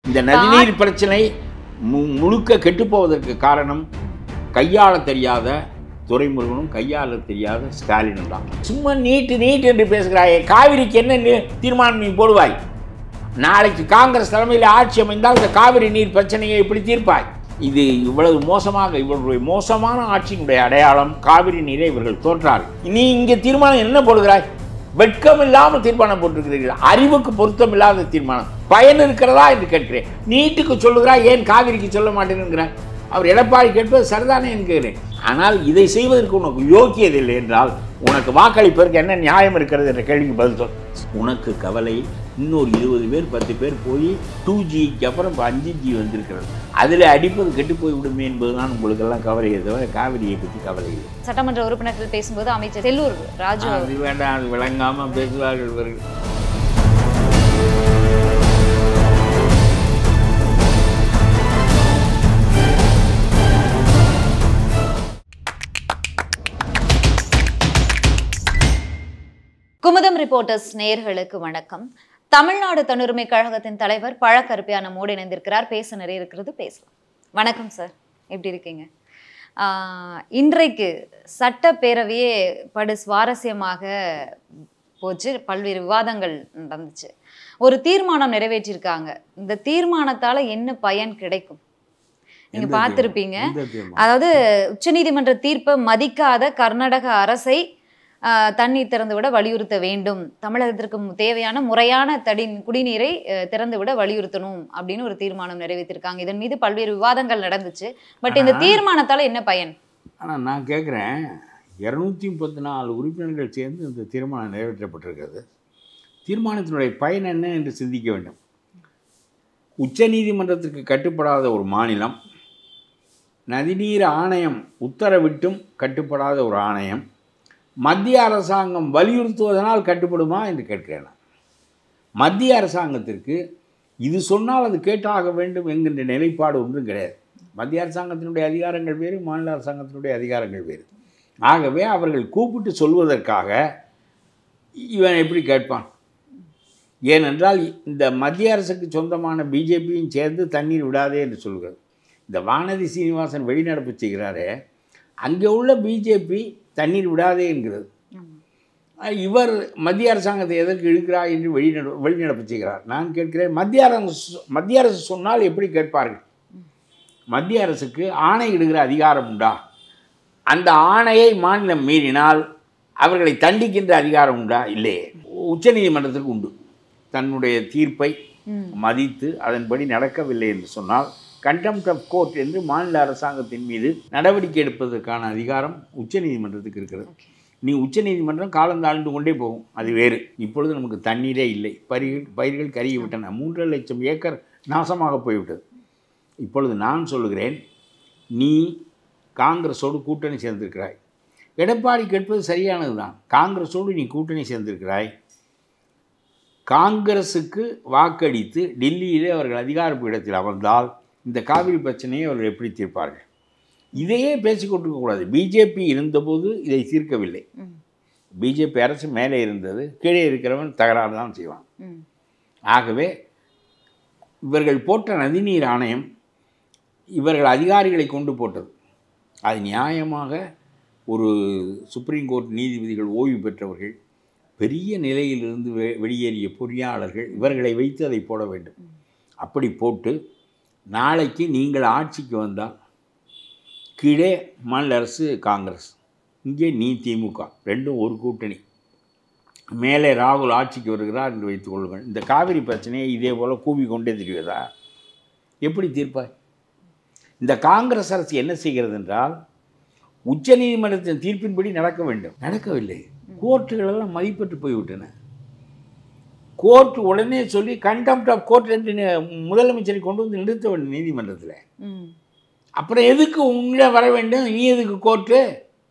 இந்த நதிநீர் பிரச்சனை மு- முழுக்க கெட்டுப்போவதற்கு காரணம் கையாள தெரியாத துரைமுருகனும் கையாள தெரியாத ஸ்டாலினும் தான் சும்மா நீட்டு நீட் என்று பேசுகிறாயே காவிரிக்கு என்ன நீ- தீர்மானம் நீ போடுவாய் நாளைக்கு காங்கிரஸ் தலைமையில் ஆட்சி அமைந்தால் இந்த காவிரி நீர் பிரச்சனையை எப்படி தீர்ப்பாய் இது இவ்வளவு மோசமாக இவர்களுடைய மோசமான ஆட்சியினுடைய அடையாளம் காவிரி நீரை இவர்கள் தோற்றார் நீ இங்கே தீர்மானம் என்ன போடுகிறாய் வெட்கம் இல்லாமல் தீர்மானம் போட்டிருக்கிறீர்கள் அறிவுக்கு பொருத்தம் இல்லாத தீர்மானம் பயன் இருக்கிறதா என்று கேட்கிறேன் நீட்டுக்கு சொல்லுகிறாய் ஏன் காவிரிக்கு சொல்ல மாட்டேங்கிறாய் அவர் எடப்பாடி கேட்பது சரிதானே என்கிறேன் ஆனால் இதை செய்வதற்கு உனக்கு யோக்கியதில்லை என்றால் உனக்கு வாக்களிப்பதற்கு என்ன நியாயம் இருக்கிறது என்ற கேள்விக்கு பதில் சொல் உனக்கு கவலை இன்னொரு இருபது பேர் பத்து பேர் போய் டூ ஜிக்கு அப்புறம் இப்போ அஞ்சு ஜி வந்திருக்கிறது அதில் அடிப்பது கெட்டு போய் விடுமே என்பதுதான் உங்களுக்கெல்லாம் கவலையை தவிர காவிரியை பற்றி கவலை இல்லை சட்டமன்ற உறுப்பினர்கள் பேசும்போது அமைச்சர் செல்லூர் ராஜு அது வேண்டாம் அது விளங்காமல் பேசுவார்கள் இவர்கள் குமுதம் ரிப்போர்ட்டர்ஸ் நேயர்களுக்கு வணக்கம் தமிழ்நாடு தன்னுரிமை கழகத்தின் தலைவர் பழ கருப்பையா நம்மோடு இணைந்திருக்கிறார் பேச நிறைய இருக்கிறது பேசலாம் வணக்கம் சார் எப்படி இருக்கீங்க ஆஹ், இன்றைக்கு சட்டப்பேரவையே படு சுவாரஸ்யமாக போச்சு பல்வேறு விவாதங்கள் நடந்துச்சு ஒரு தீர்மானம் நிறைவேற்றியிருக்காங்க இந்த தீர்மானத்தால என்ன பயன் கிடைக்கும் நீங்க எந்த பார்த்திருப்பீங்க எந்த தீர்மானம்? அதாவது உச்சநீதிமன்ற தீர்ப்பை மதிக்காத கர்நாடக அரசை ஆஹ், தண்ணீர் திறந்துவிட வலியுறுத்த வேண்டும் தமிழகத்திற்கு தேவையான முறையான தடி குடிநீரை ஆஹ், திறந்துவிட வலியுறுத்தணும் அப்படின்னு ஒரு தீர்மானம் நிறைவேற்றிருக்காங்க இதன் மீது பல்வேறு விவாதங்கள் நடந்துச்சு பட் இந்த ஆனா- தீர்மானத்தால என்ன பயன் ஆனால் நான் கேட்குறேன் இரநூத்தி முப்பத்தி நாலு உறுப்பினர்கள் சேர்ந்து இந்த தீர்மானம் நிறைவேற்றப்பட்டிருக்கிறது தீர்மானத்தினுடைய பயன் என்ன என்று சிந்திக்க வேண்டும் உச்சநீதிமன்றத்திற்கு கட்டுப்படாத ஒரு மாநிலம் நதிநீர் ஆணையம் உத்தரவிட்டும் கட்டுப்படாத ஒரு ஆணையம் மத்திய அரசாங்கம் வலியுறுத்துவதனால் கட்டுப்படுமா என்று கேட்கிறேன் நான். மத்திய அரசாங்கத்திற்கு இது சொன்னால் அது கேட்டாக வேண்டும் என்கின்ற நிலைப்பாடு ஒன்றும் கிடையாது மத்திய அரசாங்கத்தினுடைய அதிகாரங்கள் வேறு மாநில அரசாங்கத்தினுடைய அதிகாரங்கள் வேறு ஆகவே அவர்கள் கூப்பிட்டு சொல்வதற்காக இவன் எப்படி கேட்பான் ஏனென்றால் இந்த மத்திய அரசுக்கு சொந்தமான பிஜேபியும் சேர்ந்து தண்ணீர் விடாதே என்று சொல்கிறது இந்த வானதி சீனிவாசன் வெளிநடப்பு செய்கிறாரே அங்கே உள்ள பிஜேபி தண்ணீர் விடாதே என்கிறது அஹ் இவர் மத்திய அரசாங்கத்தை எதற்கு இழுக்கிறார் என்று வெளிநட வெளிநடப்பு செய்கிறார் நான் கேட்கிறேன் மத்திய அரசு மத்திய அரசு சொன்னால் எப்படி கேட்பார்கள் மத்திய அரசுக்கு ஆணை இடுகிற அதிகாரம் உண்டா அந்த ஆணையை மாநிலம் மீறினால் அவர்களை தண்டிக்கின்ற அதிகாரம் உண்டா இல்லையே உச்சநீதிமன்றத்திற்கு உண்டு தன்னுடைய தீர்ப்பை மதித்து அதன்படி நடக்கவில்லை என்று சொன்னால் கண்டெம்ட் ஆஃப் கோர்ட் என்று மாநில அரசாங்கத்தின் மீது நடவடிக்கை எடுப்பதற்கான அதிகாரம் உச்சநீதிமன்றத்துக்கு இருக்கிறது நீ உச்சநீதிமன்றம் காலம் தாழ்ந்து கொண்டே போகும் அது வேறு இப்பொழுது நமக்கு தண்ணீரே இல்லை பயிர்கள் பயிர்கள் கருகி விட்டன மூன்றரை லட்சம் ஏக்கர் நாசமாக போய்விட்டது இப்பொழுது நான் சொல்லுகிறேன் நீ காங்கிரஸோடு கூட்டணி சேர்ந்திருக்கிறாய் எடப்பாடி கேட்பது சரியானது தான் காங்கிரஸோடு நீ கூட்டணி சேர்ந்திருக்கிறாய் காங்கிரஸுக்கு வாக்களித்து டெல்லியிலே அவர்கள் அதிகார பீடத்தில் அமர்ந்தால் இந்த காவிரி பிரச்சனையை அவர்கள் எப்படி தீர்ப்பார்கள் இதையே பேசிக்கொண்டிருக்கக்கூடாது பிஜேபி இருந்தபோது இதை தீர்க்கவில்லை ம். பிஜேபி அரசு மேலே இருந்தது கீழே இருக்கிறவன் தகராறு தான் செய்வான் ம். ஆகவே இவர்கள் போட்ட நதிநீர் ஆணையம் இவர்கள் அதிகாரிகளை கொண்டு போட்டது அது நியாயமாக ஒரு சுப்ரீம் கோர்ட் நீதிபதிகள் ஓய்வு பெற்றவர்கள் பெரிய நிலையிலிருந்து வெ வெளியேறிய பொறியாளர்கள் இவர்களை வைத்து அதை போட வேண்டும் அப்படி போட்டு நாளைக்கு நீங்கள் ஆட்சிக்கு வந்தால் கீழே மாநில அரசு காங்கிரஸ் இங்கே நீ திமுக ரெண்டும் ஒரு கூட்டணி மேலே ராகுல் ஆட்சிக்கு வருகிறார் என்று வைத்துக் கொள்ளுங்கள் இந்த காவிரி பிரச்சனையை இதே போல் கூவி கொண்டே திரிவதா எப்படி தீர்ப்பாய் இந்த காங்கிரஸ் அரசு என்ன செய்கிறது என்றால் உச்சநீதிமன்றத்தின் தீர்ப்பின்படி நடக்க வேண்டும் நடக்கவில்லை கோர்ட்டுகளெல்லாம் மதிப்பற்று போய்விட்டன கோர்ட் உடனே சொல்லி கண்டெம்ட் ஆஃப் கோர்ட் என்று நி- முதலமைச்சரை கொண்டு வந்து நிறுத்த வேண்டும் நீதிமன்றத்தில் ம். அப்புறம் எதுக்கு உன்னிடம் வர வேண்டும் நீ எதுக்கு கோர்ட்டு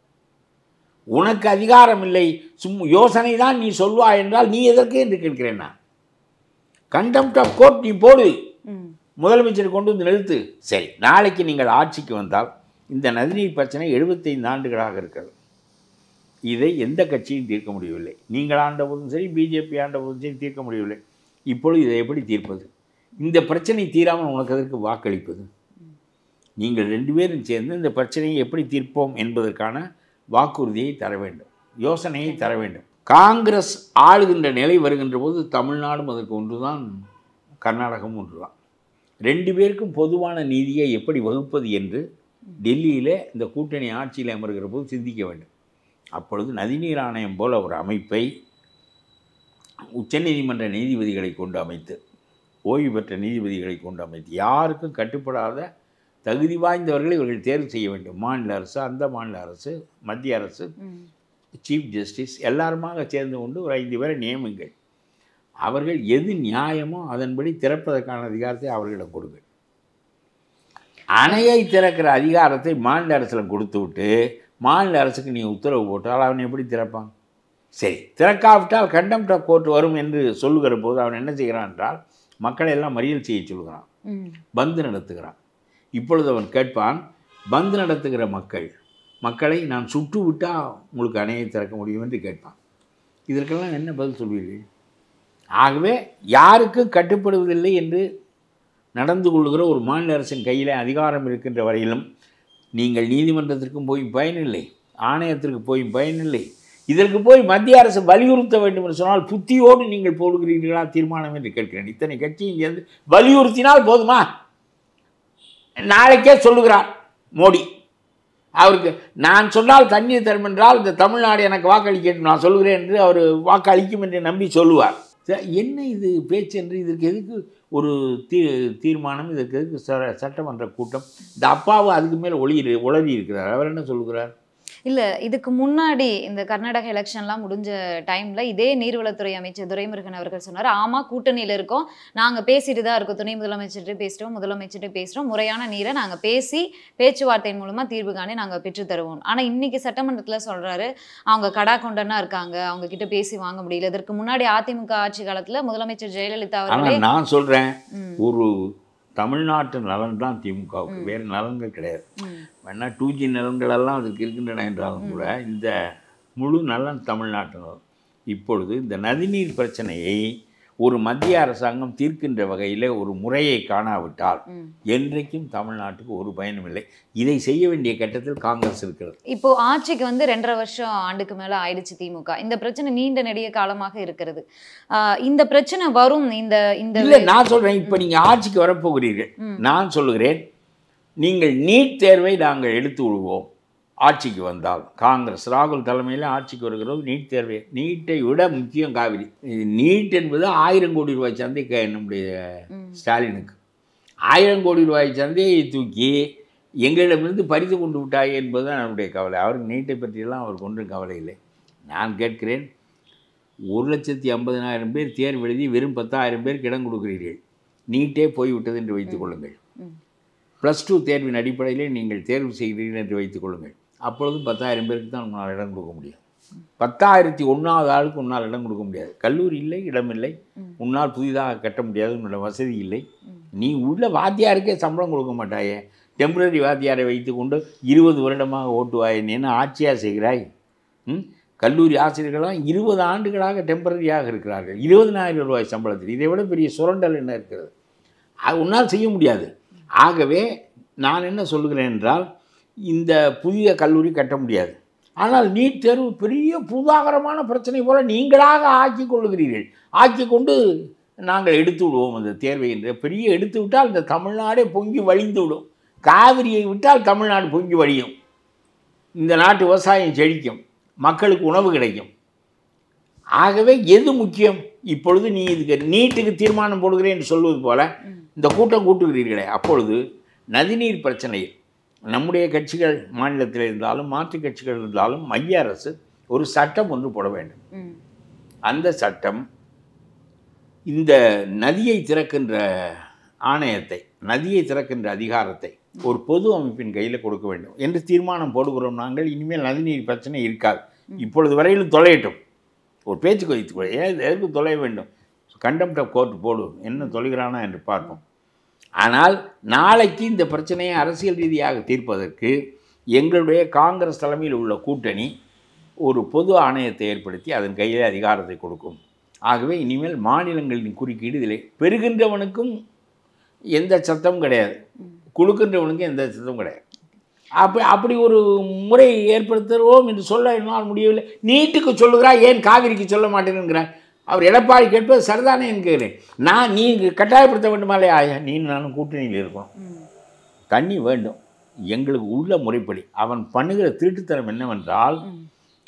உனக்கு அதிகாரம் இல்லை சும் யோசனை தான் நீ சொல்வா என்றால் நீ எதற்கு என்று கேட்கிறேன் நான் கண்டெம்ட் ஆஃப் கோர்ட் நீ போடு ம். முதலமைச்சரை கொண்டு வந்து நிறுத்து சரி நாளைக்கு நீங்கள் ஆட்சிக்கு வந்தால் இந்த நதிநீர் பிரச்சனை எழுபத்தைந்து ஆண்டுகளாக இருக்கிறது இதை எந்த கட்சியும் தீர்க்க முடியவில்லை நீங்கள் ஆண்ட போதும் சரி பிஜேபி ஆண்ட போதும் சரி தீர்க்க முடியவில்லை இப்பொழுது இதை எப்படி தீர்ப்பது இந்த பிரச்சனை தீராமல் உனக்கு அதற்கு வாக்களிப்பது நீங்கள் ரெண்டு பேரும் சேர்ந்து இந்த பிரச்சனையை எப்படி தீர்ப்போம் என்பதற்கான வாக்குறுதியை தர வேண்டும் யோசனையை தர வேண்டும் காங்கிரஸ் ஆளுகின்ற நிலை வருகின்ற போது தமிழ்நாடும் அதற்கு ஒன்றுதான் கர்நாடகம் ஒன்றுதான் ரெண்டு பேருக்கும் பொதுவான நீதியை எப்படி வகுப்பது என்று டெல்லியில் இந்த கூட்டணி ஆட்சியில் அமர்கிற போது சிந்திக்க வேண்டும் அப்பொழுது நதிநீர் ஆணையம் போல ஒரு அமைப்பை உச்சநீதிமன்ற நீதிபதிகளை கொண்டு அமைத்து ஓய்வு பெற்ற நீதிபதிகளை கொண்டு அமைத்து யாருக்கும் கட்டுப்படாத தகுதி வாய்ந்தவர்களை இவர்கள் தேர்வு செய்ய வேண்டும் மாநில அரசு அந்த மாநில அரசு மத்திய அரசு ம். சீஃப் ஜஸ்டிஸ் எல்லாருமாக சேர்ந்து கொண்டு ஒரு ஐந்து பேரை நியமிங்கள் அவர்கள் எது நியாயமோ அதன்படி திறப்பதற்கான அதிகாரத்தை அவர்களிடம் கொடுங்கள் அணையை திறக்கிற அதிகாரத்தை மாநில அரசில் கொடுத்து விட்டு மாநில அரசுக்கு நீ உத்தரவு போட்டால் அவன் எப்படி திறப்பான் சரி திறக்காவிட்டால் கண்டெம்ட் ஆஃப் கோர்ட் வரும் என்று சொல்லுகிற போது அவன் என்ன செய்கிறான் என்றால் மக்களை எல்லாம் மறியல் செய்ய சொல்கிறான் ம். பந்து நடத்துகிறான் இப்பொழுது அவன் கேட்பான் பந்து நடத்துகிற மக்கள் மக்களை நான் சுட்டு விட்டால் உங்களுக்கு அணையை திறக்க முடியும் என்று கேட்பான் இதற்கெல்லாம் என்ன பதில் சொல்வீர்கள் ஆகவே யாருக்கும் கட்டுப்படுவதில்லை என்று நடந்து கொள்ளுகிற ஒரு மாநில அரசின் கையில் அதிகாரம் இருக்கின்ற வரையிலும் நீங்கள் நீதிமன்றத்திற்கும் போய் பயனில்லை ஆணையத்திற்கு போய் பயனில்லை இதற்கு போய் மத்திய அரசு வலியுறுத்த வேண்டும் என்று சொன்னால் புத்தியோடு நீங்கள் போடுகிறீர்களா தீர்மானம் என்று கேட்கிறேன் இத்தனை கட்சியும் சேர்ந்து வலியுறுத்தினால் போதுமா நாளைக்கே சொல்லுகிறார் மோடி அவருக்கு நான் சொன்னால் தண்ணீர் தரும் என்றால் இந்த தமிழ்நாடு எனக்கு வாக்களிக்கட்டும் நான் சொல்லுகிறேன் என்று அவர் வாக்களிக்கும் என்று நம்பி சொல்லுவார் ச- என்ன இது பேச்சு என்று இதற்கு எதுக்கு ஒரு தீ தீர்மானம் இதற்கு எதுக்கு ச- சட்டமன்ற கூட்டம் இந்த அப்பாவும் அதுக்கு மேலே ஒளி உளறி இருக்கிறார் அவர் என்ன சொல்லுகிறார் இல்ல இதுக்கு முன்னாடி இந்த கர்நாடக எலெக்ஷன்லாம் முடிஞ்ச டைம்ல இதே நீர்வளத்துறை அமைச்சர் துரைமுருகன் அவர்கள் சொன்னார் ஆமா கூட்டணியில இருக்கோம் நாங்க பேசிட்டு தான் இருக்கோம் துணை முதலமைச்சர்கிட்ட பேசுறோம் முதலமைச்சர்கிட்ட பேசுறோம் முறையான நீரை நாங்க பேசி பேச்சுவார்த்தையின் மூலமா தீர்வு காணி நாங்க பெற்று தருவோம் ஆனா இன்னைக்கு சட்டமன்றத்துல சொல்றாரு அவங்க கடா கொண்டனா இருக்காங்க அவங்க கிட்ட பேசி வாங்க முடியல இதற்கு முன்னாடி அதிமுக ஆட்சி காலத்துல முதலமைச்சர் ஜெயலலிதா அவர்களே ஆனால் நான் சொல்கிறேன் ம், ஒரு தமிழ்நாட்டு நலன் தான் திமுகவுக்கு வேறு நலன்கள் கிடையாது ம், வேணா டூ ஜி நலன்களெல்லாம் அதுக்கு இருக்கின்றன என்றாலும் கூட இந்த முழு நலன் தமிழ்நாட்டு நலன் இப்பொழுது இந்த நதிநீர் பிரச்சனையை ஒரு மத்திய அரசாங்கம் தீர்க்கின்ற வகையில் ஒரு முறையை காணாவிட்டால் ம். என்றைக்கும் தமிழ்நாட்டுக்கு ஒரு பயனும் இல்லை இதை செய்ய வேண்டிய கட்டத்தில் காங்கிரஸ் இருக்கிறது இப்போ ஆட்சிக்கு வந்து ரெண்டரை வருஷம் ஆண்டுக்கு மேல ஆயிடுச்சு திமுக இந்த பிரச்சனை நீண்ட நெடிய காலமாக இருக்கிறது ஆஹ் இந்த பிரச்சனை வரும் இந்த இந்த இல்லை நான் சொல்கிறேன் இப்போ நீங்கள் ஆட்சிக்கு வரப்போகிறீர்கள் ம். நான் சொல்லுகிறேன் நீங்கள் நீட் தேர்வை நாங்கள் எடுத்து விடுவோம் ஆட்சிக்கு வந்தால் காங்கிரஸ் ராகுல் தலைமையில் ஆட்சிக்கு வருகிறது நீட் தேர்வை நீட்டை விட முக்கியம் காவிரி இது நீட் என்பது ஆயிரம் கோடி ரூபாய் சந்தை க- நம்முடைய ம், ஸ்டாலினுக்கு ஆயிரம் கோடி ரூபாய் சந்தையை தூக்கி எங்களிடமிருந்து பறித்து கொண்டு விட்டாய் என்பதுதான் நம்முடைய கவலை அவருக்கு நீட்டை பற்றியெல்லாம் அவருக்கு ஒன்றும் கவலை இல்லை நான் கேட்கிறேன் ஒரு லட்சத்தி ஐம்பதினாயிரம் பேர் தேர்வு எழுதி வெறும் பத்தாயிரம் பேருக்கு இடம் கொடுக்கிறீர்கள் நீட்டே போய்விட்டது என்று வைத்துக் கொள்ளுங்கள் ம். ப்ளஸ் டூ தேர்வின் அடிப்படையிலே நீங்கள் தேர்வு செய்கிறீர்கள் என்று வைத்துக் கொள்ளுங்கள் அப்பொழுதும் பத்தாயிரம் பேருக்கு தான் உன்னால் இடம் கொடுக்க முடியும் பத்தாயிரத்தி ஒன்றாவது ஆளுக்கு உன்னால் இடம் கொடுக்க முடியாது கல்லூரி இல்லை இடம் இல்லை ம். உன்னால் புதிதாக கட்ட முடியாது உன்னோட வசதி இல்லை ம். நீ உள்ள வாத்தியாருக்கே சம்பளம் கொடுக்க மாட்டாயே டெம்பரரி வாத்தியாரை வைத்துக்கொண்டு இருபது வருடமாக ஓட்டுவாய் நீ என்ன ஆட்சியாக செய்கிறாய் ம் கல்லூரி ஆசிரியர்கள்லாம் இருபது ஆண்டுகளாக டெம்பரரியாக இருக்கிறார்கள் இருபதனாயிரம் ரூபாய் சம்பளத்தில் இதை விட பெரிய சுரண்டல் என்ன இருக்கிறது அது உன்னால் செய்ய முடியாது ஆகவே நான் என்ன சொல்லுகிறேன் என்றால் இந்த புதிய கல்லூரி கட்ட முடியாது ஆனால் நீட் தேர்வு பெரிய பூதாகரமான பிரச்சனை போல நீங்களாக ஆக்கி கொள்ளுகிறீர்கள் ஆக்கி கொண்டு நாங்கள் எடுத்து விடுவோம் அந்த தேர்வை என்று பெரிய எடுத்து விட்டால் இந்த தமிழ்நாடே பொங்கி வழிந்து விடும் காவிரியை விட்டால் தமிழ்நாடு பொங்கி வழியும் இந்த நாட்டு விவசாயம் செழிக்கும் மக்களுக்கு உணவு கிடைக்கும் ஆகவே எது முக்கியம் இப்பொழுது நீ இதுக்கு நீட்டுக்கு தீர்மானம் போடுகிறேன் என்று சொல்வது போல ம். இந்த கூட்டம் கூட்டுகிறீர்களே அப்பொழுது நதிநீர் பிரச்சனையில் நம்முடைய கட்சிகள் மாநிலத்தில் இருந்தாலும் மாற்றுக் கட்சிகள் இருந்தாலும் மைய அரசு ஒரு சட்டம் ஒன்று போட வேண்டும் ம், அந்த சட்டம் இந்த நதியை திறக்கின்ற ஆணையத்தை நதியை திறக்கின்ற அதிகாரத்தை ஒரு பொது அமைப்பின் கையில் கொடுக்க வேண்டும் என்று தீர்மானம் போடுகிறோம் நாங்கள் இனிமேல் நதிநீர் பிரச்சனை இருக்காது இப்பொழுது வரையிலும் தொலையட்டும் ஒரு பேச்சுக்கு வைத்துக்கொள்ள ஏன் இது எதற்கு தொலைய வேண்டும் கண்டெம்ட் ஆஃப் கோர்ட் போடு என்ன தொலைகிறானா என்று பார்ப்போம் ஆனால் நாளைக்கு இந்த பிரச்சனையை அரசியல் ரீதியாக தீர்ப்பதற்கு எங்களுடைய காங்கிரஸ் தலைமையில் உள்ள கூட்டணி ஒரு பொது ஆணையத்தை ஏற்படுத்தி அதன் கையில் அதிகாரத்தை கொடுக்கும் ஆகவே இனிமேல் மாநிலங்களின் குறுக்கீடு இதில் பெறுகின்றவனுக்கும் எந்த சத்தமும் கிடையாது குழுக்கின்றவனுக்கு எந்த சத்தமும் கிடையாது அப்படி அப்படி ஒரு முறை ஏற்படுத்துவோம் என்று சொல்ல என்னால் முடியவில்லை நீட்டுக்கு சொல்லுகிறாய் ஏன் காவிரிக்கு சொல்ல மாட்டேங்கிறாய் அவர் எடப்பாடி கேட்பது சரிதானே என்கிறேன் நான் நீ கட்டாயப்படுத்த வேண்டுமா இல்லையா ஆயா நீ நானும் கூட்டணியில் இருக்கணும் ம். தண்ணி வேண்டும் எங்களுக்கு உள்ள முறைப்படி அவன் பண்ணுகிற திருட்டுத்தனம் என்னவென்றால் ம்.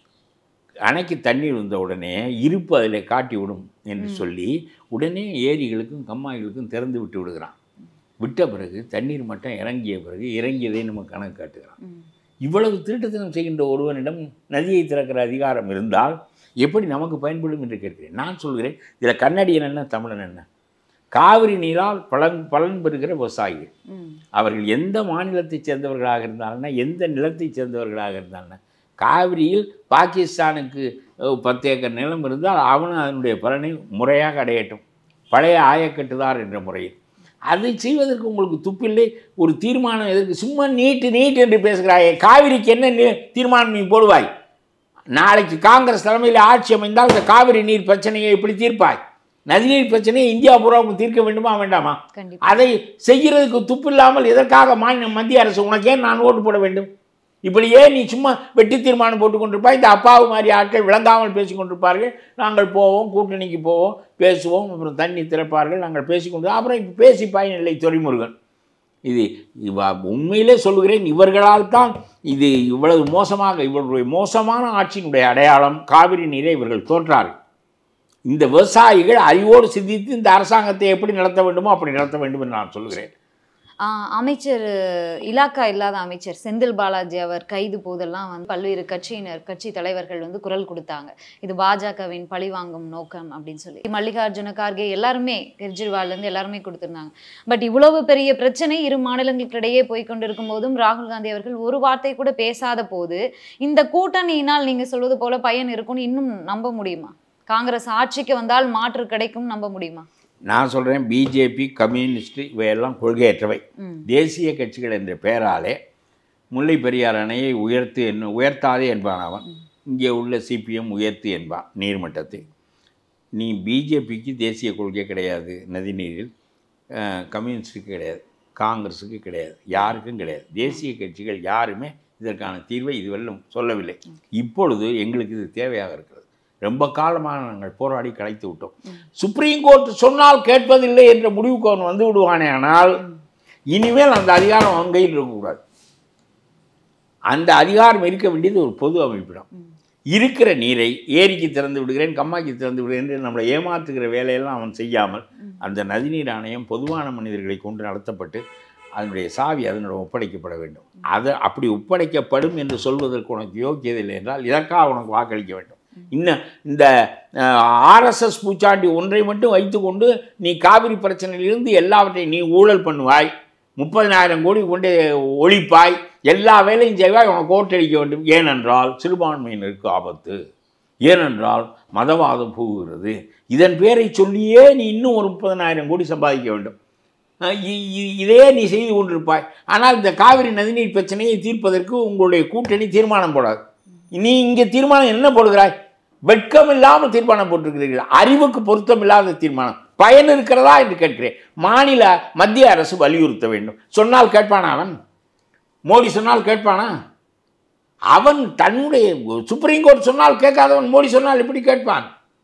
அணைக்கு தண்ணீர் வந்த உடனே இருப்பு அதில் காட்டி விடும் என்று சொல்லி உடனே ஏரிகளுக்கும் கம்மாய்களுக்கும் திறந்து விட்டு விடுகிறான் விட்ட பிறகு தண்ணீர் மட்டம் இறங்கிய பிறகு இறங்கியதை நம்ம கணக்கு காட்டுகிறான் ம். இவ்வளவு திருட்டுத்தனம் செய்கின்ற ஒருவனிடம் நதியை திறக்கிற அதிகாரம் இருந்தால் எப்படி நமக்கு பயன்படும் என்று கேட்கிறேன் நான் சொல்கிறேன் இதில் கன்னடியன் என்ன தமிழன் என்ன காவிரி நீரால் பலன் பலன் பெறுகிற விவசாயிகள் ம். அவர்கள் எந்த மாநிலத்தைச் சேர்ந்தவர்களாக இருந்தாலும் எந்த நிலத்தைச் சேர்ந்தவர்களாக இருந்தாலும் காவிரியில் பாகிஸ்தானுக்கு அஹ், பத்து ஏக்கர் நிலம் இருந்தால் அவனும் அதனுடைய பலனை முறையாக அடையட்டும் பழைய ஆயக்கட்டுதார் என்ற முறையில் அதை செய்வதற்கு உங்களுக்கு துப்பில்லை ஒரு தீர்மானம் எதற்கு சும்மா நீட்டு நீட் என்று பேசுகிறாயே காவிரிக்கு என்ன நீ- தீர்மானம் நீ போடுவாய் நாளைக்கு காங்கிரஸ் தலைமையில் ஆட்சி அமைந்தால் இந்த காவிரி நீர் பிரச்சனையை எப்படி தீர்ப்பாய் நதிநீர் பிரச்சனையை இந்தியா பூராவுக்கு தீர்க்க வேண்டுமா வேண்டாமா கண்டிப்பா அதை செய்கிறதுக்கு துப்பில்லாமல் எதற்காக மாநில மத்திய அரசு உனக்கு ஏன் நான் ஓட்டு போட வேண்டும் இப்படியே நீ சும்மா வெட்டி தீர்மானம் போட்டு கொண்டிருப்பாய் இந்த அப்பாவு மாதிரி ஆட்கள் விளங்காமல் பேசி கொண்டிருப்பார்கள் நாங்கள் போவோம் கூட்டணிக்கு போவோம் பேசுவோம் அப்புறம் தண்ணி திறப்பார்கள் நாங்கள் பேசிக்கொண்டு அப்புறம் இப்போ பேசி பயனில்லை துறைமுருகன் இது இவ உண்மையிலே சொல்கிறேன் இவர்களால் தான் இது இவ்வளவு மோசமாக இவர்களுடைய மோசமான ஆட்சியினுடைய அடையாளம் காவிரி நீரை இவர்கள் தோற்றார்கள் இந்த விவசாயிகள் அறிவோடு சிந்தித்து இந்த அரசாங்கத்தை எப்படி நடத்த வேண்டுமோ அப்படி நடத்த வேண்டும் என்று நான் சொல்கிறேன் ஆ, அமைச்சர் இலாக்கா இல்லாத அமைச்சர் செந்தில் பாலாஜி அவர் கைது போதெல்லாம் வந்து பல்வேறு கட்சியினர் கட்சி தலைவர்கள் வந்து குரல் கொடுத்தாங்க இது பாஜகவின் பழிவாங்கும் நோக்கம் அப்படின்னு சொல்லி மல்லிகார்ஜுன கார்கே எல்லாருமே கெஜ்ரிவால்ல இருந்து எல்லாருமே கொடுத்திருந்தாங்க பட் இவ்வளவு பெரிய பிரச்சனை இரு மாநிலங்களுக்கிடையே போய் கொண்டிருக்கும் போதும் ராகுல் காந்தி அவர்கள் ஒரு வார்த்தை கூட பேசாத போது இந்த கூட்டணியினால் நீங்க சொல்வது போல பயன் இருக்கும்னு இன்னும் நம்ப முடியுமா காங்கிரஸ் ஆட்சிக்கு வந்தால் மாற்று கிடைக்கும் நம்ப முடியுமா நான் சொல்கிறேன் பிஜேபி கம்யூனிஸ்ட் இவையெல்லாம் கொள்கையற்றவை ம் தேசிய கட்சிகள் என்ற பெயராலே முல்லை பெரியார் அணையை உயர்த்து என்ன உயர்த்தாதே என்பான் அவன் இங்கே உள்ள சிபிஎம் உயர்த்து என்பான் நீர்மட்டத்தை நீ பிஜேபிக்கு தேசிய கொள்கை கிடையாது நதிநீரில் அஹ், கம்யூனிஸ்டுக்கு கிடையாது காங்கிரஸுக்கு கிடையாது யாருக்கும் கிடையாது தேசிய கட்சிகள் யாருமே இதற்கான தீர்வை இதுவரையிலும் சொல்லவில்லை இப்பொழுது எங்களுக்கு இது தேவையாக இருக்கிறது ரொம்ப காலமாக நாங்கள் போராடி கலைத்து விட்டோம் சுப்ரீம் கோர்ட் சொன்னால் கேட்பதில்லை என்ற முடிவுக்கு அவன் வந்து விடுவானே ஆனால் இனிமேல் அந்த அதிகாரம் அவன் கையில் இருக்கக்கூடாது அந்த அதிகாரம் இருக்க வேண்டியது ஒரு பொது அமைப்பிடம் இருக்கிற நீரை ஏரிக்கு திறந்து விடுகிறேன் கம்மாய்க்கு திறந்து விடுகிறேன் என்று நம்மளை ஏமாற்றுகிற வேலையெல்லாம் அவன் செய்யாமல் அந்த நதிநீர் ஆணையம் பொதுவான மனிதர்களை கொண்டு நடத்தப்பட்டு அதனுடைய சாவி அதனிடம் ஒப்படைக்கப்பட வேண்டும் அது அப்படி ஒப்படைக்கப்படும் என்று சொல்வதற்கு உனக்கு யோக்கியது இல்லை என்றால் இதற்காக உனக்கு வாக்களிக்க வேண்டும் இன்னும் இந்த ஆர்எஸ்எஸ் பூச்சாண்டி ஒன்றை மட்டும் வைத்துக்கொண்டு நீ காவிரி பிரச்சனையிலிருந்து எல்லாவற்றையும் நீ ஊழல் பண்ணுவாய் முப்பதினாயிரம் கோடி கொண்டு ஒழிப்பாய் எல்லா வேலையும் செய்வாய் உனக்கு ஓட்டடிக்க வேண்டும் ஏனென்றால் சிறுபான்மையினருக்கு ஆபத்து ஏனென்றால் மதவாதம் போகிறது இதன் பேரை சொல்லியே நீ இன்னும் ஒரு முப்பதனாயிரம் கோடி சம்பாதிக்க வேண்டும் அஹ் இ- இ- இதே நீ செய்து கொண்டிருப்பாய் ஆனால் இந்த காவிரி நதிநீர் பிரச்சனையை தீர்ப்பதற்கு உங்களுடைய கூட்டணி தீர்மானம் போடாது நீ இங்கே தீர்மானம் என்ன போடுகிறாய் வெட்கம் இல்லாமல் தீர்மானம் போட்டிருக்கிறீர்கள் அறிவுக்கு பொருத்தம் இல்லாத தீர்மானம் பயன் இருக்கிறதா என்று கேட்கிறேன் மாநில மத்திய அரசு வலியுறுத்த வேண்டும் சொன்னால் கேட்பானா அவன் மோடி சொன்னால் கேட்பானா அவன் தன்னுடைய சுப்ரீம் கோர்ட் சொன்னால் கேட்காதவன் மோடி சொன்னால் எப்படி கேட்பான்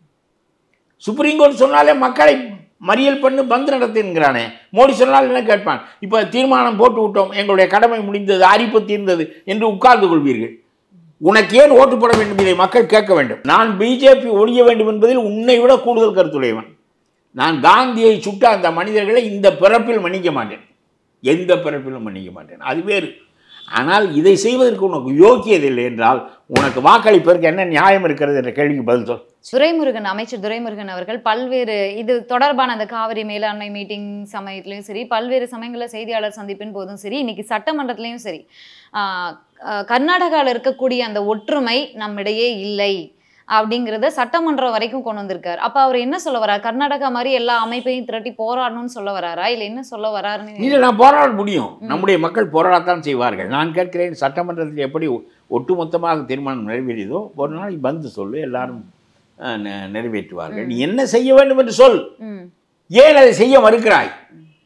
சுப்ரீம் கோர்ட் சொன்னாலே மக்களை மறியல் பண்ணு பந்து நடத்துங்கிறானே மோடி சொன்னால் என்ன கேட்பான் இப்போ தீர்மானம் போட்டு விட்டோம் எங்களுடைய கடமை முடிந்தது அரிப்பு தீர்ந்தது என்று உட்கார்ந்து கொள்வீர்கள் உனக்கு ஏன் ஓட்டு போட வேண்டும் இதை மக்கள் கேட்க வேண்டும் நான் பிஜேபி ஒழிய வேண்டும் என்பதில் உன்னை விட கூடுதல் கருத்துடையவன் நான் காந்தியை சுட்ட அந்த மனிதர்களை இந்த பிறப்பில் மன்னிக்க மாட்டேன் எந்த பிறப்பிலும் மன்னிக்க மாட்டேன் அது வேறு ஆனால் இதை செய்வதற்கு உனக்கு யோக்கியதில்லை என்றால் உனக்கு வாக்களிப்பதற்கு என்ன நியாயம் இருக்கிறது என்ற கேள்விக்கு பதில் சொல் துரைமுருகன் அமைச்சர் துரைமுருகன் அவர்கள் பல்வேறு இது தொடர்பான அந்த காவிரி மேலாண்மை மீட்டிங் சமயத்திலையும் சரி பல்வேறு சமயங்களில் செய்தியாளர் சந்திப்பின் போதும் சரி இன்னைக்கு சட்டமன்றத்திலையும் சரி ஆஹ் ஆஹ் கர்நாடகாவில் இருக்கக்கூடிய அந்த ஒற்றுமை நம்மிடையே இல்லை அப்படிங்கிறத சட்டமன்றம் வரைக்கும் கொண்டு வந்திருக்காரு அப்ப அவர் என்ன சொல்ல வர்றார் கர்நாடகா மாதிரி எல்லா அமைப்பையும் திரட்டி போராடணும்னு சொல்ல வராரா இல்ல என்ன சொல்ல வராருன்னு இல்லை நான் போராட முடியும் நம்முடைய மக்கள் போராடத்தான் செய்வார்கள் நான் கேட்கிறேன் சட்டமன்றத்தில் எப்படி ஒ- ஒட்டுமொத்தமாக தீர்மானம் நிறைவேறியதோ ஒரு நாளைக்கு வந்து சொல்லு எல்லாரும் அஹ், நெ- நிறைவேற்றுவார்கள் நீ என்ன செய்ய வேண்டும் என்று சொல் ம் ஏன் அதை செய்ய மறுக்கிறாய்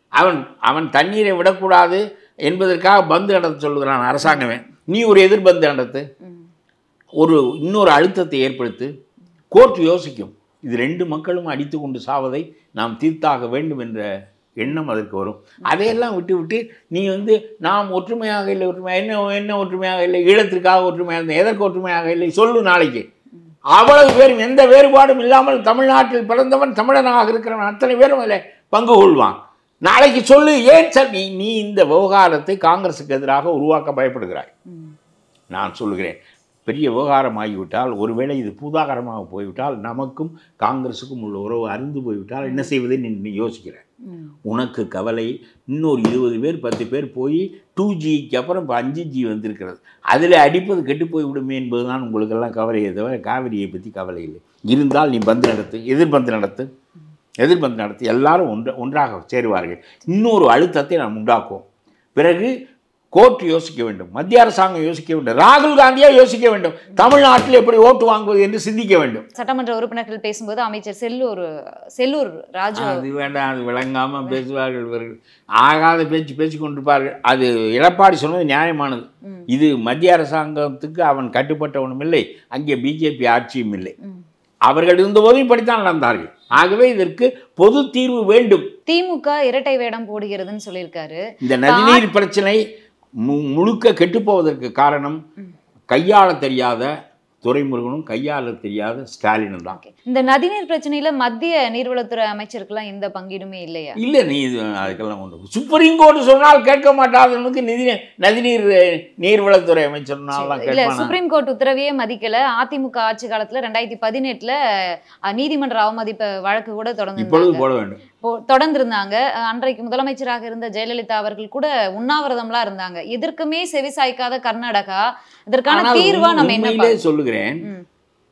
அவன் அவன் தண்ணீரை விடக்கூடாது என்பதற்காக பந்து நடத்த சொல்லுகிறான் அரசாங்கமே நீ ஒரு எதிர்பந்து நடத்து ம். ஒரு இன்னொரு அழுத்தத்தை ஏற்படுத்து கோர்ட் யோசிக்கும் இது ரெண்டு மக்களும் அடித்து கொண்டு சாவதை நாம் தீர்த்தாக வேண்டும் என்ற எண்ணம் அதற்கு வரும் அதையெல்லாம் விட்டு விட்டு நீ வந்து நாம் ஒற்றுமையாக இல்லை ஒற்றுமையாக என்ன என்ன ஒற்றுமையாக இல்லை ஈழத்திற்காக ஒற்றுமையாக இல்லை எதற்கு ஒற்றுமையாக இல்லை சொல்லு நாளைக்கு அவ்வளவு பேரும் எந்த வேறுபாடும் இல்லாமல் தமிழ்நாட்டில் பிறந்தவன் தமிழனாக இருக்கிறவன் அத்தனை பேரும் அதில் பங்கு கொள்வான் நாளைக்கு சொல்லு ஏன் சார் நீ நீ இந்த விவகாரத்தை காங்கிரஸுக்கு எதிராக உருவாக்க பயப்படுகிறாய் ம். நான் சொல்லுகிறேன் பெரிய விவகாரம் ஆகிவிட்டால் ஒருவேளை இது பூதாகரமாக போய்விட்டால் நமக்கும் காங்கிரஸுக்கும் உள்ள உறவு அருந்து போய்விட்டால் என்ன செய்வதை நீ நீ யோசிக்கிற ம். உனக்கு கவலை இன்னொரு இருபது பேர் பத்து பேர் போய் டூ ஜிக்கு அப்புறம் இப்போ அஞ்சு ஜி வந்திருக்கிறது அதில் அடிப்பது கெட்டு போய் விடுமே என்பதுதான் உங்களுக்கெல்லாம் கவலையே தவிர காவிரியை பற்றி கவலை இல்லை இருந்தால் நீ பந்து நடத்து எதிர்பந்து நடத்து எதிர்பந்து நடத்தி எல்லாரும் ஒன்று ஒன்றாக சேருவார்கள் இன்னொரு அழுத்தத்தை நாம் உண்டாக்குவோம் பிறகு கோர்ட் யோசிக்க வேண்டும் மத்திய அரசாங்கம் யோசிக்க வேண்டும் ராகுல் காந்தியா யோசிக்க வேண்டும் தமிழ்நாட்டில் எப்படி ஓட்டு வாங்குவது என்று சிந்திக்க வேண்டும் சட்டமன்ற உறுப்பினர்கள் பேசும்போது அமைச்சர் செல்லூர் செல்லூர் ராஜு அது வேண்டாம் அது விளங்காமல் பேசுவார்கள் இவர்கள் ஆகாத பேச்சு பேசி கொண்டிருப்பார்கள் அது எடப்பாடி சொன்னது நியாயமானது ம். இது மத்திய அரசாங்கத்துக்கு அவன் கட்டுப்பட்டவனும் இல்லை அங்கே பிஜேபி ஆட்சியும் இல்லை ம். அவர்கள் இருந்தபோதும் இப்படித்தான் நடந்தார்கள் ஆகவே இதற்கு பொது தீர்வு வேண்டும் திமுக இரட்டை வேடம் போடுகிறதுன்னு சொல்லியிருக்காரு இந்த நதிநீர் பிரச்சனை மு முழுக்க கெட்டுப்போவதற்கு காரணம் கையாள தெரியாத துரைமுருகனும் கையாள தெரியாத ஸ்டாலினும் தான் Okay. இந்த நதிநீர் பிரச்சனையில மத்திய நீர்வளத்துறை அமைச்சருக்கெல்லாம் எந்த பங்கீடுமே இல்லையா இல்லை நீ இது அதுக்கெல்லாம் ஒன்று சுப்ரீம் கோர்ட் சொன்னால் கேட்க மாட்டாதவனுக்கு நிதி நதிநீர் நீர்வளத்துறை அமைச்சர்னாலாம் இல்ல கேட்பானா சுப்ரீம் கோர்ட் உத்தரவையே மதிக்கல அதிமுக ஆட்சி காலத்துல ரெண்டாயிரத்தி பதினெட்டுல அஹ், நீதிமன்ற அவமதிப்பு வழக்கு கூட தொடர்ந்து இப்பொழுது போட வேண்டும் தொடர்ந்து இருந்தாங்க அஹ், அன்றைக்கு முதலமைச்சராக இருந்த ஜெயலலிதா அவர்கள் கூட உண்ணாவிரதம்லாம் இருந்தாங்க எதற்குமே செவிசாய்க்காத கர்நாடகா இதற்கான ஆனால் தீர்வா நம்ம என்ன உண்மையிலே சொல்லுகிறேன் ம்.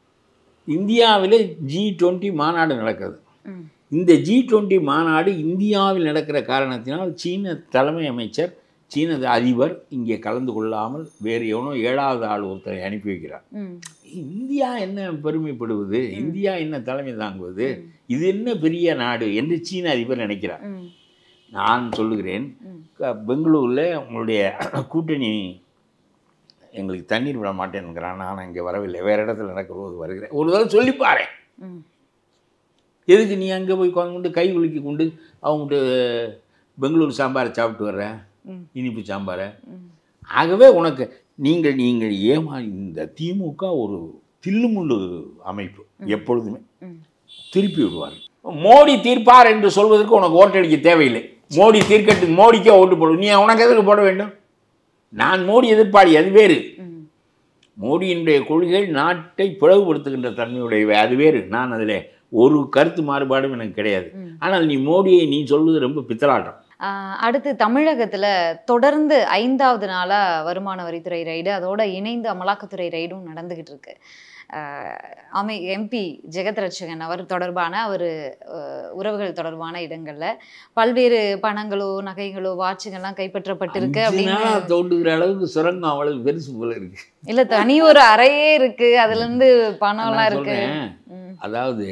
இந்தியாவிலே ஜி டுவெண்ட்டி மாநாடு நடக்கிறது ம். இந்த ஜி டுவெண்ட்டி மாநாடு இந்தியாவில் நடக்கிற காரணத்தினால் சீன தலைமை அமைச்சர் சீன அதிபர் இங்கே கலந்து கொள்ளாமல் வேறு எவனோ ஏழாவது ஆள் ஒருத்தரை அனுப்பி வைக்கிறார் ம். இந்தியா என்ன பெருமைப்படுவது இந்தியா என்ன தலைமை தாங்குவது இது என்ன பெரிய நாடு என்று சீன அதிபர் நினைக்கிறார் ம். நான் சொல்லுகிறேன் ம். க- பெங்களூரில் உங்களுடைய கூட்டணி எங்களுக்கு தண்ணீர் விட மாட்டேன்னுங்கிறான் நான் இங்கே வரவில்லை வேறு இடத்துல நடக்கிற போது வருகிறேன் ஒரு தடவை சொல்லிப்பாரு ம். எதுக்கு நீ அங்கே போய் உட்காந்து கொண்டு கை குலுக்கி கொண்டு அவங்ககிட்ட பெங்களூர் சாம்பாரை சாப்பிட்டு வர்ற ம். இனிப்பு சாம்பாரை ம். ஆகவே உனக்கு நீங்கள் நீங்கள் ஏமா இந்த திமுக ஒரு தில்லுமுள்ளு அமைப்பு எப்பொழுதுமே ம். திருப்பி விடுவார் மோடி தீர்ப்பார் என்று சொல்வதற்கு உனக்கு ஓட்டடிக்க தேவையில்லை மோடி தீர்க்கட்டு மோடிக்கே ஓட்டு போடு நீ உனக்கு எதுக்கு போட வேண்டும் நான் மோடி எதிர்ப்பாளி அது வேறு ம். மோடியினுடைய கொள்கைகள் நாட்டை பிளவுபடுத்துகின்ற தன்மையுடையவை அது வேறு நான் அதில் ஒரு கருத்து மாறுபாடும் எனக்கு கிடையாது ம். ஆனால் நீ மோடியை நீ சொல்வது ரொம்ப பித்தலாட்டம் ஆஹ் அடுத்து தமிழகத்துல தொடர்ந்து ஐந்தாவது நாளா வருமான வரித்துறை ரைடு அதோட இணைந்து அமலாக்கத்துறை ரைடும் நடந்துகிட்டு இருக்கு ஆஹ் அமை எம்பி ஜெகத் ரட்சகன் அவர் தொடர்பான அவர் உறவுகள் தொடர்பான இடங்கள்ல பல்வேறு பணங்களோ நகைகளோ வாட்சுகள்லாம் கைப்பற்றப்பட்டிருக்கு அஞ்சு அப்படின்னு நாளா தோண்டுகிற அளவுக்கு சுரங்கம் அவ்வளவு பெருசு போல இருக்கு இல்ல தனி ஒரு அறையே இருக்கு அதுல இருந்து பணம்லாம் நான் இருக்கு சொல்றேன் ம், அதாவது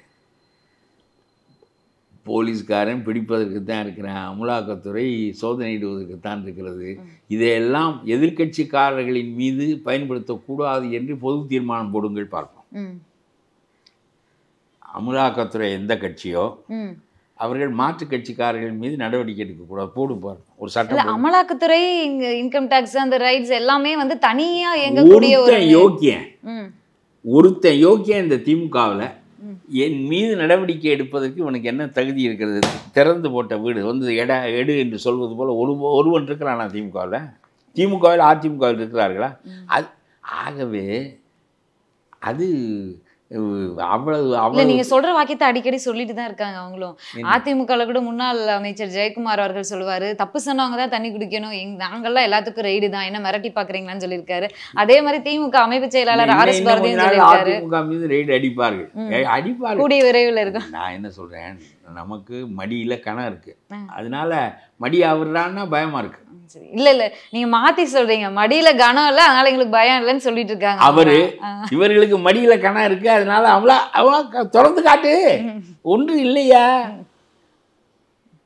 போலீஸ்காரன் பிடிப்பதற்கு தான் இருக்கிறான் அமலாக்கத்துறை சோதனையிடுவதற்கு தான் இருக்கிறது இதையெல்லாம் எதிர்க்கட்சிக்காரர்களின் மீது பயன்படுத்தக்கூடாது என்று பொது தீர்மானம் போடுங்கள் பார்ப்போம் ம், அமலாக்கத்துறை எந்த கட்சியோ ம். அவர்கள் மாற்றுக் கட்சிக்காரர்கள் மீது நடவடிக்கை எடுக்கக்கூடாது போடு பார்ப்போம் ஒரு இல்ல சட்டம் போடு. அமலாக்கத்துறை இங்க இன்கம் டாக்ஸ் அந்த ரைட்ஸ் எல்லாமே வந்து தனியா இயங்கக்கூடிய ஒரு ஒருத்தன் யோக்கியன் ம், ஒருத்தன் யோக்கியன் இந்த திமுகவில் ம். என் மீது நடவடிக்கை எடுப்பதற்கு இவனுக்கு என்ன தகுதி இருக்கிறது திறந்து போட்ட வீடு வந்து எட எடு என்று சொல்வது போல ஒரு ஒருவன் இருக்கிறானா திமுகவில் திமுகவில் அதிமுகவில் இருக்கிறார்களா ம். அது ஆகவே அது அஹ், அவ்வளவு இல்ல அவ்வளவு நீங்க சொல்ற வாக்கியத்தை அடிக்கடி சொல்லிட்டு தான் இருக்காங்க அவங்களும் என்ன? அதிமுகல கூட முன்னாள் அமைச்சர் ஜெயக்குமார் அவர்கள் சொல்லுவாரு தப்பு சொன்னவங்க தான் தண்ணி குடிக்கணும் எங் நாங்கெல்லாம் எல்லாத்துக்கும் ரைடு தான் என்ன மிரட்டி பாக்குறீங்களான்னு சொல்லியிருக்காரு அதே மாதிரி திமுக அமைப்பு செயலாளர் ஆர் எஸ் இன்னும் கொஞ்ச பாரதியும் நாள் சொல்லியிருக்காரு அதிமுக மீது ரெய்டு அடிப்பார்கள் ம். ஏய், அடிப்பார்கள் கூடிய விரைவில் இருக்கும் நான் என்ன சொல்றேன் நமக்கு மடியில கணம் இருக்கு ஆ. அதனால மடி ஆவறான்னா பயமா இருக்கு சரி இல்ல இல்ல நீங்க மாத்தி சொல்றீங்க மடியில கனம் இல்ல அதனால எங்களுக்கு பயம் இல்லைன்னு சொல்லிட்டு இருக்காங்க அவரு ஆ. இவர்களுக்கு மடியில கணம் இருக்கு அதனால அவளா அவளா க- திறந்து காட்டு ம். ஒன்று இல்லையா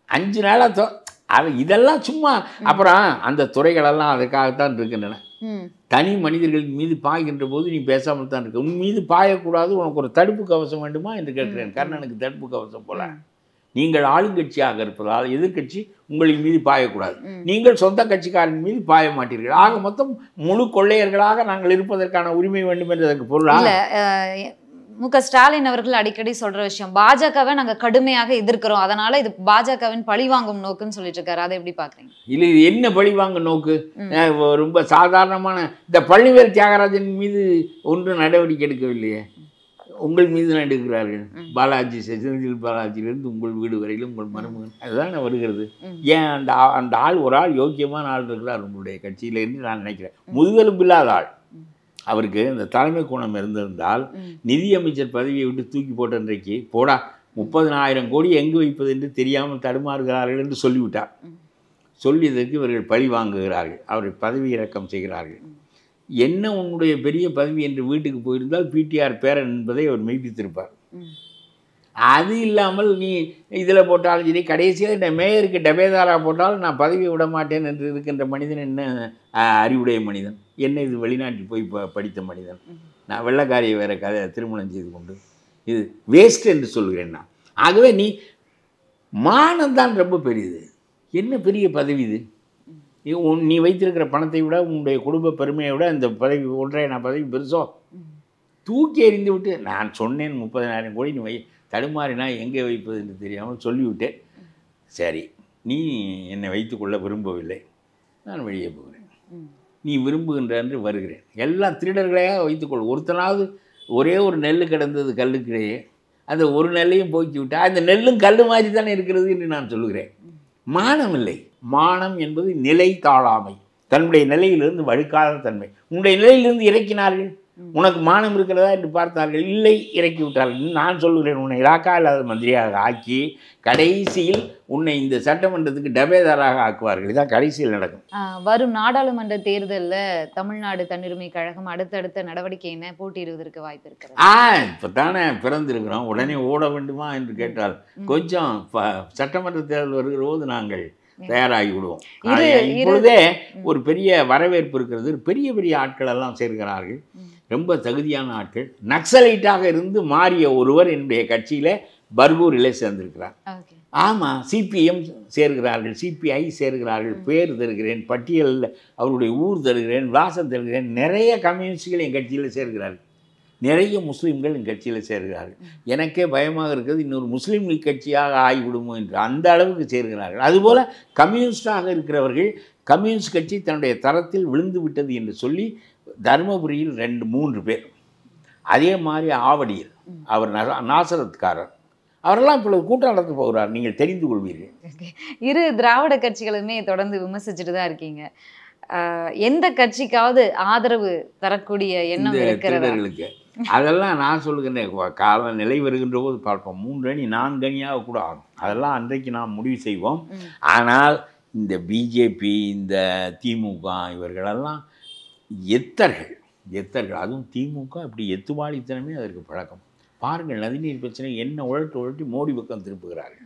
அஞ்சு நாளாக தொ அது இதெல்லாம் சும்மா அப்புறம் அந்த துறைகளெல்லாம் அதுக்காகத்தான் இருக்கின்றன ம் தனி மனிதர்களின் மீது பாய்கின்ற போது நீ பேசாமல் தான் இருக்க உன் மீது பாயக்கூடாது உனக்கு ஒரு தடுப்பு கவசம் வேண்டுமா என்று கேட்கிறேன் கர்ணனுக்கு தடுப்பு கவசம் போல நீங்கள் ஆளுங்கட்சியாக இருப்பதால் எதிர்க்கட்சி உங்களின் மீது பாயக்கூடாது ம். நீங்கள் சொந்த கட்சிக்காரன் மீது பாய மாட்டீர்கள் ஆக மொத்தம் முழு கொள்ளையர்களாக நாங்கள் இருப்பதற்கான உரிமை வேண்டும் என்றதற்கு பொருளா இல்ல அஹ், மு க ஸ்டாலின் அவர்கள் அடிக்கடி சொல்ற விஷயம் பாஜகவை நாங்க கடுமையாக எதிர்க்கிறோம் அதனால இது பாஜகவின் பழிவாங்கும் நோக்குன்னு சொல்லிட்டு இருக்காரு அதை எப்படி பாக்குறீங்க இல்லை இது என்ன பழி வாங்க நோக்கு ம். அஹ் ரொம்ப சாதாரணமான இந்த பள்ளிவேல் தியாகராஜன் மீது ஒன்றும் நடவடிக்கை எடுக்கவில்லையே உங்கள் மீது தான் எடுக்கிறார்கள் ம். பாலாஜி செந்தில் பாலாஜியிலிருந்து உங்கள் வீடு வரையிலும் உங்கள் மருமகன் அதுதானே வருகிறது ம். ஏன் அந்த ஆ- அந்த ஆள் ஒரு ஆள் யோக்கியமான ஆள் இருக்கிறார் உங்களுடைய கட்சியில என்று நான் நினைக்கிறேன் முதுகெலும்பு இல்லாத ஆள் ம். அவருக்கு இந்த தலைமை கோணம் இருந்திருந்தால் ம். நிதியமைச்சர் பதவியை விட்டு தூக்கி போட்ட இன்றைக்கு போடா முப்பதினாயிரம் கோடி எங்கு வைப்பது என்று தெரியாமல் தடுமாறுகிறார்கள் என்று சொல்லிவிட்டார் ம். சொல்லியதற்கு இவர்கள் பழி வாங்குகிறார்கள் அவரை பதவி இறக்கம் செய்கிறார்கள் என்ன உன்னுடைய பெரிய பதவி என்று வீட்டுக்கு போயிருந்தால் பிடிஆர் பேரன் என்பதை அவர் மெய்ப்பித்திருப்பார் ம். அது இல்லாமல் நீ இதில் போட்டாலும் சரி கடைசியாக இந்த மேயருக்கு டபேதாரா போட்டாலும் நான் பதவி விட மாட்டேன் என்று இருக்கின்ற மனிதன் என்ன ஆஹ், அறிவுடைய மனிதன் என்ன இது வெளிநாட்டில் போய் ப படித்த மனிதன் ம். நான் வெள்ளக்காரியை வேற கதை திருமணம் செய்து கொண்டு இது வேஸ்ட் என்று சொல்கிறேன் நான் ஆகவே நீ மானம்தான் ரொம்ப பெரியது என்ன பெரிய பதவி இது இது உன் நீ வைத்திருக்கிற பணத்தை விட உன்னுடைய குடும்ப பெருமையை விட இந்த பதவி ஒன்றை நான் பதவி பெருசோ ம். தூக்கி எறிந்து விட்டு நான் சொன்னேன் முப்பதினாயிரம் கோடி நீ வை தடுமாறினா எங்கே வைப்பது என்று தெரியாமல் சொல்லிவிட்டேன் சரி நீ என்னை வைத்துக்கொள்ள விரும்பவில்லை நான் வெளியே போகிறேன் ம். நீ விரும்புகின்ற என்று வருகிறேன் எல்லாம் திருடர்களையாக வைத்துக்கொள் ஒருத்தனாவது ஒரே ஒரு நெல் கிடந்தது கல்லுக்கிடையே அந்த ஒரு நெல்லையும் போக்கி விட்டா அந்த நெல்லும் கல் மாதிரி தானே இருக்கிறது என்று நான் சொல்லுகிறேன் மானம் இல்லை மானம் என்பது நிலை தாழாமை தன்னுடைய நிலையிலிருந்து வழுக்காத தன்மை உன்னுடைய நிலையிலிருந்து இறக்கினார்கள் ம். உனக்கு மானம் இருக்கிறதா என்று பார்த்தார்கள் இல்லை இறக்கி விட்டார்கள் நான் சொல்லுகிறேன் உன்னை இலாக்கா இல்லாத மந்திரியாக ஆக்கி கடைசியில் உன்னை இந்த சட்டமன்றத்துக்கு டபேதாராக ஆக்குவார்கள் இதான் கடைசியில் நடக்கும் ஆஹ், வரும் நாடாளுமன்ற தேர்தல்ல தமிழ்நாடு தன்னுரிமை கழகம் அடுத்தடுத்த நடவடிக்கை என்ன போட்டியிடுவதற்கு வாய்ப்பு இருக்கிறது ஆ இப்போ தானே பிறந்திருக்கிறோம் உடனே ஓட வேண்டுமா என்று கேட்டால் ம். கொஞ்சம் ப- சட்டமன்ற தேர்தல் வருகிற போது நாங்கள் தயாராகி விடுவோம் இரு- ஆ, இரு- இப்பொழுதே ம். ஒரு பெரிய வரவேற்பு இருக்கிறது பெரிய பெரிய ஆட்கள் எல்லாம் சேர்க்கிறார்கள் ம். ரொம்ப தகுதியான ஆட்கள் நக்சலைட்டாக இருந்து மாறிய ஒருவர் என்னுடைய கட்சியில் பர்கூரிலே சேர்ந்திருக்கிறார் ஓகே ஆமாம் சிபிஎம் சேர்கிறார்கள் சிபிஐ சேர்கிறார்கள் பேர் தருகிறேன் பட்டியலில் அவருடைய ஊர் தருகிறேன் வாசம் தருகிறேன் நிறைய கம்யூனிஸ்டுகள் என் கட்சியில் சேர்கிறார்கள் நிறைய முஸ்லீம்கள் என் கட்சியில் சேர்கிறார்கள் எனக்கே பயமாக இருக்கிறது இன்னொரு முஸ்லீம் லீக் கட்சியாக ஆகிவிடுமோ என்று அந்த அளவுக்கு சேர்கிறார்கள் அதுபோல் கம்யூனிஸ்டாக இருக்கிறவர்கள் கம்யூனிஸ்ட் கட்சி தன்னுடைய தரத்தில் விழுந்து விட்டது என்று சொல்லி தருமபுரியில் ரெண்டு மூன்று பேர் அதே மாதிரி ஆவடியில் அவர் நா- நாசரத்காரர் அவரெல்லாம் இப்பொழுது கூட்டம் நடத்த போகிறார் நீங்கள் தெரிந்து கொள்வீர்கள் இரு திராவிட கட்சிகளுமே தொடர்ந்து விமர்சிச்சுட்டு தான் இருக்கீங்க ஆஹ், எந்த கட்சிக்காவது ஆதரவு தரக்கூடிய எண்ணம் இந்த இருக்கிறதா திருடர்களுக்கு அதெல்லாம் நான் சொல்லுகிறேன் வ- கால நிலை வருகின்ற போது பார்ப்போம் மூன்று அணி நான்கு அணியாக கூட ஆகும் அதெல்லாம் அன்றைக்கு நாம் முடிவு செய்வோம் ம். ஆனால் இந்த பிஜேபி இந்த திமுக இவர்களெல்லாம் எத்தர்கள் எத்தர்கள் அதுவும் திமுக இப்படி எத்துவாளித்தனமே அதற்கு பழக்கம் பாருங்கள் நதிநீர் பிரச்சனை என்ன உழட்டு உழட்டி மோடி பக்கம் திருப்புகிறார்கள்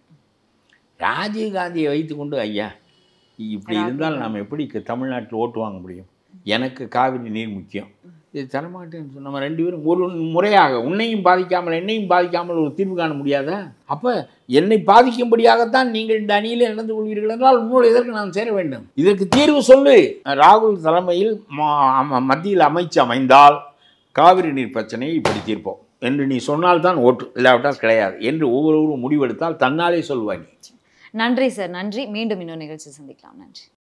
ராஜீவ் காந்தியை வைத்துக்கொண்டு ஐயா இப்படி ராகுல் இருந்தால் காந்தி. நாம் எப்படி க- தமிழ்நாட்டில் ஓட்டு வாங்க முடியும் எனக்கு காவிரி நீர் முக்கியம் இது தரமாட்டேன்னு சொன்ன நம்ம ரெண்டு பேரும் ஒரு முறையாக உன்னையும் பாதிக்காமல் என்னையும் பாதிக்காமல் ஒரு தீர்வு காண முடியாதா அப்போ என்னை பாதிக்கும்படியாகத்தான் நீங்கள் இந்த அணியில் நடந்து கொள்வீர்கள் என்றால் உங்களோடு எதற்கு நான் சேர வேண்டும் இதற்கு தீர்வு சொல்லு ராகுல் தலைமையில் மா- அம- மத்தியில் அமைச்சு அமைந்தால் காவிரி நீர் பிரச்சனையை இப்படி தீர்ப்போம் என்று நீ சொன்னால் தான் ஓட்டு இல்லாவிட்டால் கிடையாது என்று ஒவ்வொருவரும் முடிவெடுத்தால் தன்னாலே சொல்வாய் நீ நன்றி சார் நன்றி மீண்டும் இன்னொரு நிகழ்ச்சி சந்திக்கலாம் நன்றி